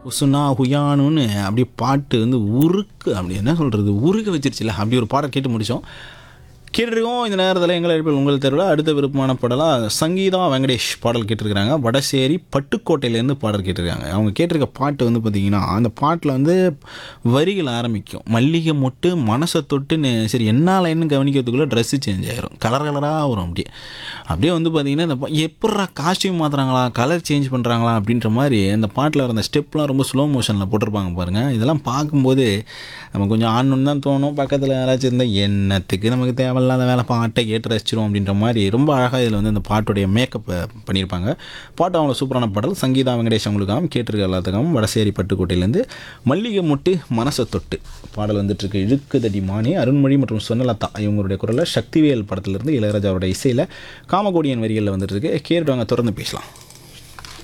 குசுனா ஹுயானுன்னு அப்படியே பாட்டு வந்து உருக்கு அப்படி என்ன சொல்கிறது உருக வச்சிருச்சுல அப்படி ஒரு பாடல் கேட்டு முடித்தோம் கேட்டிருக்கோம் இந்த நேரத்தில் எங்கள் அழைப்பில் உங்கள் தெருவில் அடுத்த விருப்பமான பாடலாக சங்கீதா வெங்கடேஷ் பாடல் கேட்டிருக்கிறாங்க வடசேரி பட்டுக்கோட்டையிலேருந்து பாடல் கேட்டிருக்காங்க அவங்க கேட்டிருக்க பாட்டு வந்து பார்த்திங்கன்னா அந்த பாட்டில் வந்து வரிகள் ஆரம்பிக்கும் மல்லிகை மொட்டு மனசை தொட்டுன்னு சரி என்ன லைன்னு கவனிக்கிறதுக்குள்ளே ட்ரெஸ்ஸு சேஞ்ச் ஆயிரும் கலர் கலராக வரும் அப்படியே அப்படியே வந்து பார்த்திங்கன்னா இந்த பா- எப்பட்றா காஸ்டியூம் மாற்றுறாங்களா கலர் சேஞ்ச் பண்ணுறாங்களா அப்படின்ற மாதிரி அந்த பாட்டில் வர அந்த ஸ்டெப்லாம் ரொம்ப ஸ்லோ மோஷனில் போட்டிருப்பாங்க பாருங்கள் இதெல்லாம் பார்க்கும்போது நம்ம கொஞ்சம் ஆடணுன்னு தான் தோணும் பக்கத்தில் யாராச்சும் இருந்தால் என்னத்துக்கு நமக்கு தேவையில்லாத வேலை பாட்டை கேட்டு ரசிச்சிரும் அப்படின்ற மாதிரி ரொம்ப அழகாக இதில் வந்து இந்த பாட்டுடைய மேக்கப் பண்ணியிருப்பாங்க பாட்டு அவங்கள சூப்பரான பாடல் சங்கீதா வெங்கடேஷ் அவங்களுக்காகவும் கேட்டிருக்க எல்லாத்துக்காகவும் வடசேரி பட்டுக்கோட்டையிலேருந்து மல்லிகை மொட்டு மனசை தொட்டு பாடல் வந்துட்டுருக்கு இழுக்குதடி மானே அருண்மொழி மற்றும் சொன்னலதா இவங்களுடைய குரலில் சக்திவேல் படத்திலிருந்து இளையராஜாவோட இசையில் காமகோடியன் வரிகளில் வந்துட்டு இருக்கு கேட்டுவாங்க தொடர்ந்து பேசலாம்